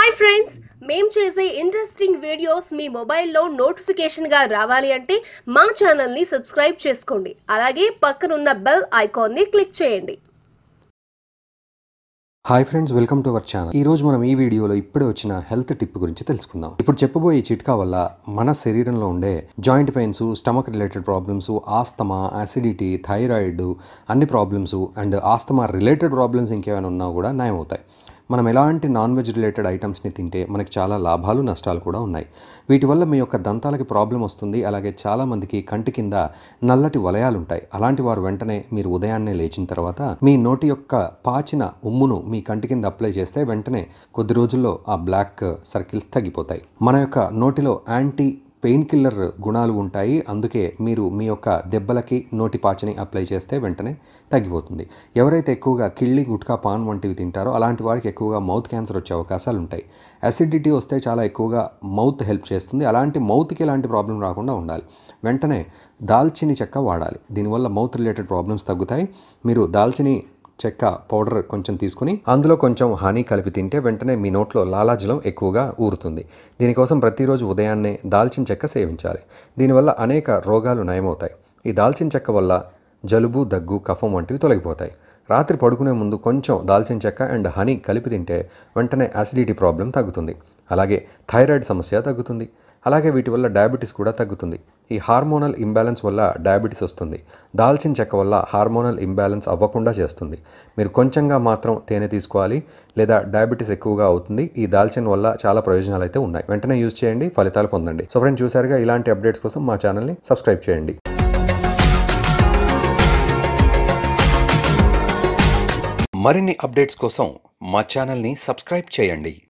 hi friends మేం చేసే interesting videos మీ మొబైల్లో నోటిఫికేషన్గా రావాలి అంటే మా ఛానల్ని సబ్స్క్రైబ్ చేసుకోండి అలాగే పక్కనున్న బెల్ ఐకాన్ని క్లిక్ చేయండి hi friends welcome to our channel ఈ రోజు మనం ఈ వీడియోలో ఇప్పుడే వచ్చిన హెల్త్ టిప్ గురించి తెలుసుకుందాం ఇప్పుడు చెప్పబోయే ఈ చిట్కా వల్ల మన శరీరంలో ఉండే joint pains stomach related problems asthma acidity thyroid అన్ని problems and asthma related problems ఇంకేమైనా ఉన్నా కూడా నయమవుతాయి మనం ఎలాంటి నాన్ వెజ్ రిలేటెడ్ ఐటమ్స్ని తింటే మనకి చాలా లాభాలు నష్టాలు కూడా ఉన్నాయి వీటి వల్ల మీ యొక్క దంతాలకి ప్రాబ్లం వస్తుంది అలాగే చాలామందికి కంటి కింద నల్లటి వలయాలు ఉంటాయి అలాంటి వారు వెంటనే మీరు ఉదయాన్నే లేచిన తర్వాత మీ నోటి యొక్క పాచిన ఉమ్మును మీ కంటి కింద అప్లై చేస్తే వెంటనే కొద్ది రోజుల్లో ఆ బ్లాక్ సర్కిల్స్ తగ్గిపోతాయి మన యొక్క నోటిలో యాంటీ పెయిన్ కిల్లర్ గుణాలు ఉంటాయి అందుకే మీరు మీ యొక్క దెబ్బలకి నోటి పాచిని అప్లై చేస్తే వెంటనే తగ్గిపోతుంది ఎవరైతే ఎక్కువగా కిళ్ళి గుట్కా పాన్ వంటివి తింటారో అలాంటి వారికి ఎక్కువగా మౌత్ క్యాన్సర్ వచ్చే అవకాశాలు ఉంటాయి అసిడిటీ వస్తే చాలా ఎక్కువగా మౌత్ హెల్ప్ చేస్తుంది అలాంటి మౌత్కి ఎలాంటి ప్రాబ్లం రాకుండా ఉండాలి వెంటనే దాల్చిని చెక్క వాడాలి దీనివల్ల మౌత్ రిలేటెడ్ ప్రాబ్లమ్స్ తగ్గుతాయి మీరు దాల్చిని చెక్క పౌడర్ కొంచెం తీసుకుని అందులో కొంచెం హనీ కలిపి తింటే వెంటనే మీ నోట్లో లాలాజలం ఎక్కువగా ఊరుతుంది దీనికోసం ప్రతిరోజు ఉదయాన్నే దాల్చిన చెక్క సేవించాలి దీనివల్ల అనేక రోగాలు నయమవుతాయి ఈ దాల్చిన చెక్క వల్ల జలుబు దగ్గు కఫం వంటివి తొలగిపోతాయి రాత్రి పడుకునే ముందు కొంచెం దాల్చిన చెక్క అండ్ హనీ కలిపి తింటే వెంటనే యాసిడిటీ ప్రాబ్లం తగ్గుతుంది అలాగే థైరాయిడ్ సమస్య తగ్గుతుంది అలాగే వీటి వల్ల డయాబెటీస్ కూడా తగ్గుతుంది ఈ హార్మోనల్ ఇంబ్యాలెన్స్ వల్ల డయాబెటీస్ వస్తుంది దాల్చిన చెక్క వల్ల హార్మోనల్ ఇంబ్యాలెన్స్ అవ్వకుండా చేస్తుంది మీరు కొంచెంగా మాత్రం తేనె తీసుకోవాలి లేదా డయాబెటీస్ ఎక్కువగా అవుతుంది ఈ దాల్చిన వల్ల చాలా ప్రయోజనాలు అయితే ఉన్నాయి వెంటనే యూజ్ చేయండి ఫలితాలు పొందండి సో ఫ్రెండ్ చూసారుగా ఇలాంటి అప్డేట్స్ కోసం మా ఛానల్ని సబ్స్క్రైబ్ చేయండి మరిన్ని అప్డేట్స్ కోసం మా ఛానల్ని సబ్స్క్రైబ్ చేయండి